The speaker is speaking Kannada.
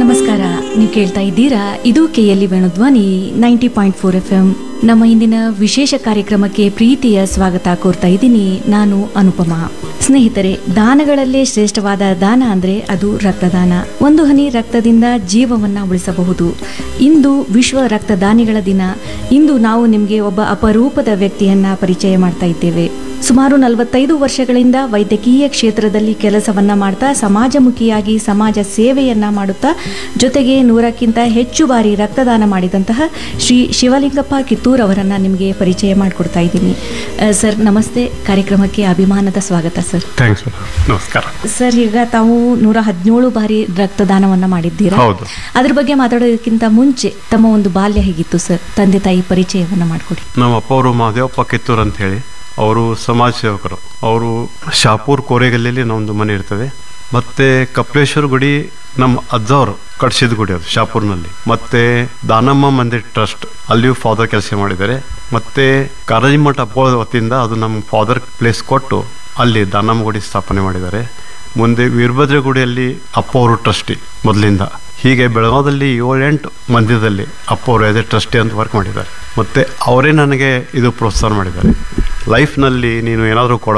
ನಮಸ್ಕಾರ ನೀವು ಕೇಳ್ತಾ ಇದ್ದೀರಾ ಇದು KLE Venudhwani ninety point four F M ನಮ್ಮ ಇಂದಿನ ವಿಶೇಷ ಕಾರ್ಯಕ್ರಮಕ್ಕೆ ಪ್ರೀತಿಯ ಸ್ವಾಗತ ಕೋರ್ತಾ ಇದ್ದೀನಿ ನಾನು ಅನುಪಮಾ ಸ್ನೇಹಿತರೆ ದಾನಗಳಲ್ಲೇ ಶ್ರೇಷ್ಠವಾದ ದಾನ ಅಂದ್ರೆ ಅದು ರಕ್ತದಾನ ಒಂದು ಹನಿ ರಕ್ತದಿಂದ ಜೀವವನ್ನ ಉಳಿಸಬಹುದು ಇಂದು ವಿಶ್ವ ರಕ್ತದಾನಿಗಳ ದಿನ ಇಂದು ನಾವು ನಿಮಗೆ ಒಬ್ಬ ಅಪರೂಪದ ವ್ಯಕ್ತಿಯನ್ನ ಪರಿಚಯ ಮಾಡ್ತಾ ಇದ್ದೇವೆ ಸುಮಾರು ನಲವತ್ತೈದು ವರ್ಷಗಳಿಂದ ವೈದ್ಯಕೀಯ ಕ್ಷೇತ್ರದಲ್ಲಿ ಕೆಲಸವನ್ನ ಮಾಡ್ತಾ ಸಮಾಜಮುಖಿಯಾಗಿ ಸಮಾಜ ಸೇವೆಯನ್ನ ಮಾಡುತ್ತಾ ಜೊತೆಗೆ ನೂರಕ್ಕಿಂತ ಹೆಚ್ಚು ಬಾರಿ ರಕ್ತದಾನ ಮಾಡಿದಂತಹ ಶ್ರೀ ಶಿವಲಿಂಗಪ್ಪ ಕಿತ್ತೂರ್ ಅವರನ್ನ ನಿಮಗೆ ಪರಿಚಯ ಮಾಡಿಕೊಡ್ತಾ ಇದ್ದೀನಿ ಅಹ್, ಸರ್ ನಮಸ್ತೆ ಕಾರ್ಯಕ್ರಮಕ್ಕೆ ಅಭಿಮಾನದ ಸ್ವಾಗತ ಸರ್ ಥ್ಯಾಂಕ್ಸ್ ಮೇಡಮ್ ನಮಸ್ಕಾರ ಸರ್ ಈಗ ತಾವು ನೂರ ಹದಿನೇಳು ಬಾರಿ ರಕ್ತದಾನವನ್ನ ಮಾಡಿದ್ದೀರಾ ಹೌದು ಅದ್ರ ಬಗ್ಗೆ ಮಾತಾಡೋದಕ್ಕಿಂತ ಮುಂಚೆ ತಮ್ಮ ಒಂದು ಬಾಲ್ಯ ಹೇಗಿತ್ತು ಸರ್ ತಂದೆ ತಾಯಿ ಪರಿಚಯವನ್ನ ಮಾಡಿಕೊಡಿ ನಮ್ಮ ಅಪ್ಪ ಅವರು ಮಹದೇವಪ್ಪ ಕಿತ್ತೂರ್ ಅಂತ ಹೇಳಿ ಅವರು ಸಮಾಜ ಸೇವಕರು ಅವರು ಶಾಪೂರ್ ಕೋರೆಗಲ್ಲಲ್ಲಿ ನಮ್ಮದು ಮನೆ ಇರ್ತದೆ ಮತ್ತೆ ಕಪಿಲೇಶ್ವರ ಗುಡಿ ನಮ್ಮ ಅಜ್ಜವರು ಕಟ್ಸಿದ ಗುಡಿ ಅದು ಶಾಪೂರ್ನಲ್ಲಿ ಮತ್ತೆ ದಾನಮ್ಮ ಮಂದಿರ್ ಟ್ರಸ್ಟ್ ಅಲ್ಲಿಯೂ ಫಾದರ್ ಕೆಲಸ ಮಾಡಿದ್ದಾರೆ ಮತ್ತೆ ಕಾರಾಜಿ ಮಠ ಅಪ್ಪ ವತಿಯಿಂದ ಅದು ನಮ್ಮ ಫಾದರ್ ಪ್ಲೇಸ್ ಕೊಟ್ಟು ಅಲ್ಲಿ ದಾನಮ್ಮ ಗುಡಿ ಸ್ಥಾಪನೆ ಮಾಡಿದ್ದಾರೆ ಮುಂದೆ ವೀರಭದ್ರ ಗುಡಿಯಲ್ಲಿ ಅಪ್ಪ ಅವರು ಟ್ರಸ್ಟಿ ಮೊದಲಿಂದ ಹೀಗೆ ಬೆಳಗಾವದಲ್ಲಿ ಏಳೆಂಟು ಮಂದಿರದಲ್ಲಿ ಅಪ್ಪ ಅವರು ಅದೇ ಟ್ರಸ್ಟಿ ಅಂತ ವರ್ಕ್ ಮಾಡಿದ್ದಾರೆ ಮತ್ತು ಅವರೇ ನನಗೆ ಇದು ಪ್ರೋತ್ಸಾಹ ಮಾಡಿದ್ದಾರೆ ಲೈಫ್ನಲ್ಲಿ ನೀನು ಏನಾದರೂ ಕೊಡ